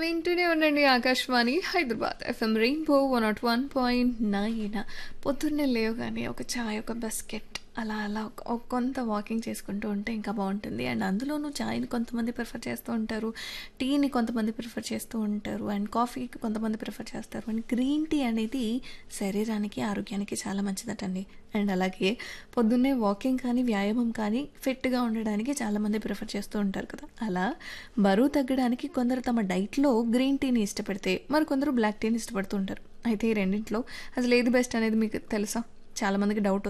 వింటూనే ఉండండి Akashvani Hyderabad FM rainbow one naught one point nine పొద్దున్నే లేవగానే ఒక చాయ్ ఒక బిస్కెట్ అలా అలా ఒక- ఒక కొంత వాకింగ్ చేసుకుంటూ ఉంటే ఇంకా బాగుంటుంది అండ్ అందులోనూ చాయ్ని కొంతమంది ప్రిఫర్ చేస్తూ ఉంటారు టీని కొంతమంది ప్రిఫర్ చేస్తూ ఉంటారు అండ్ కాఫీకి కొంతమంది ప్రిఫర్ చేస్తారు అండ్ గ్రీన్ టీ అనేది శరీరానికి ఆరోగ్యానికి చాలా మంచిదటండి అండ్ అలాగే పొద్దున్నే వాకింగ్ కానీ వ్యాయామం కానీ ఫిట్గా ఉండడానికి చాలామంది ప్రిఫర్ చేస్తూ ఉంటారు కదా అలా బరువు తగ్గడానికి కొందరు తమ డైట్లో గ్రీన్ టీని ఇష్టపడితే మరి కొందరు బ్లాక్ టీని ఇష్టపడుతూ ఉంటారు అయితే ఈ రెండింటిలో అసలు ఏది బెస్ట్ అనేది మీకు తెలుసా చాలామందికి డౌట్